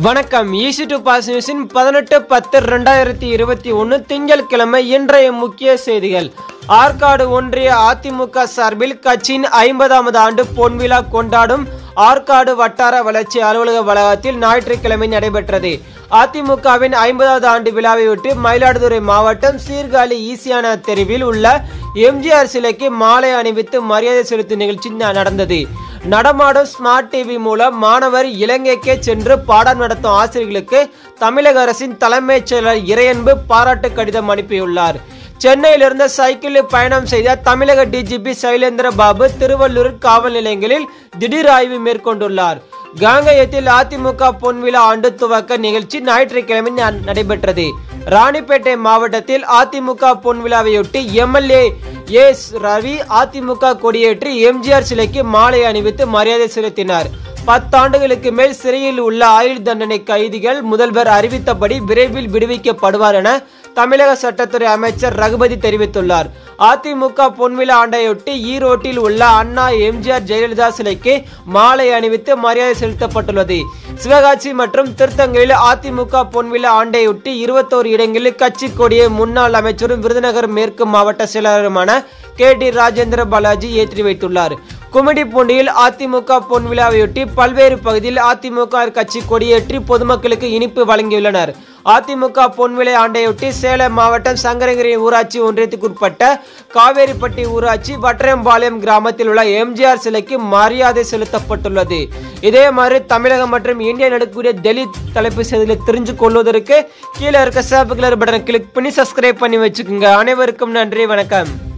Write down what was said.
வணக்கம் easy to pass நியூஸின் பதினெட்டு பத்து ரெண்டாயிரத்தி இருபத்தி ஒன்று திங்கட்கிழமை இன்றைய முக்கிய செய்திகள் ஆற்காடு ஒன்றிய அதிமுக சார்பில் கட்சியின் ஐம்பதாவது ஆண்டு பொன்விழா கொண்டாடும் ஆற்காடு வட்டார வளர்ச்சி அலுவலக வளாகத்தில் ஞாயிற்றுக்கிழமை நடைபெற்றது அதிமுகவின் ஐம்பதாவது ஆண்டு விழாவையொட்டி மயிலாடுதுறை மாவட்டம் சீர்காழி ஈசியான தெருவில் உள்ள எம்ஜிஆர் சிலைக்கு மாலை அணிவித்து மரியாதை செலுத்தும் நிகழ்ச்சி ந- நடந்தது நடமாடும் ஸ்மார்ட் டிவி மூலம் மாணவர் இலங்கைக்கே சென்று பாடம் நடத்தும் ஆசிரியர்களுக்கு தமிழக அரசின் தலைமைச் செயலர் இறையன்பு பாராட்டு கடிதம் அனுப்பியுள்ளார் சென்னையிலிருந்து சைக்கிளில் பயணம் செய்த தமிழக டிஜிபி சைலேந்திர பாபு திருவள்ளூர் காவல் நிலையங்களில் திடீர் ஆய்வு மேற்கொண்டுள்ளார் காங்கயத்தில் அதிமுக பொன்விழா ஆண்டு துவக்க நிகழ்ச்சி ஞாயிற்றுக்கிழமை ந- நடைபெற்றது ராணிப்பேட்டை மாவட்டத்தில் அதிமுக பொன்விழாவையொட்டி எம்எல்ஏ எஸ் ரவி அதிமுக கொடியேற்றி எம்ஜிஆர் சிலைக்கு மாலை அணிவித்து மரியாதை செலுத்தினார் பத்தாண்டுகளுக்கு மேல் சிறையில் உள்ள ஆயுள் தண்டனை கைதிகள் முதல்வர் அறிவித்தபடி விரைவில் விடுவிக்கப்படுவார் என தமிழக சட்டத்துறை அமைச்சர் ரகுபதி தெரிவித்துள்ளார் அதிமுக பொன்விழா ஆண்டையொட்டி ஈரோட்டில் உள்ள அண்ணா எம்ஜிஆர் ஜெயலலிதா சிலைக்கு மாலை அணிவித்து மரியாதை செலுத்தப்பட்டுள்ளது சிவகாசி மற்றும் திருத்தங்கலில் அதிமுக பொன்விழா ஆண்டையொட்டி இருபத்தோரு இடங்களில் கட்சி கொடியை முன்னாள் அமைச்சரும் விருதுநகர் மேற்கு மாவட்ட செயலாளருமான கே டி ராஜேந்திர பாலாஜி ஏற்றி வைத்துள்ளார் கும்மிடிப்பூண்டியில் அதிமுக பொன்விழாவையொட்டி பல்வேறு பகுதியில் அதிமுக கட்சி கொடியேற்றி பொதுமக்களுக்கு இனிப்பு வழங்கியுள்ளனர் அதிமுக பொன்விழை ஆண்டையொட்டி சேலம் மாவட்டம் சங்கரகிரி ஊராட்சி ஒன்றியத்துக்குட்பட்ட காவேரிப்பட்டி ஊராட்சி வட்டரம்பாளையம் கிராமத்தில் உள்ள எம்ஜிஆர் சிலைக்கு மரியாதை செலுத்தப்பட்டுள்ளது இதே மாதிரி தமிழகம் மற்றும் இந்தியா நடக்கக்கூடிய டெல்லி தலைப்பு செய்திகளை தெரிஞ்சு கொள்வதற்கு கீழே இருக்க சேப்பு கலர் பட்டனை கிளிக் பண்ணி சப்ஸ்கிரைப் பண்ணி வச்சுக்கோங்க அனைவருக்கும் நன்றி வணக்கம்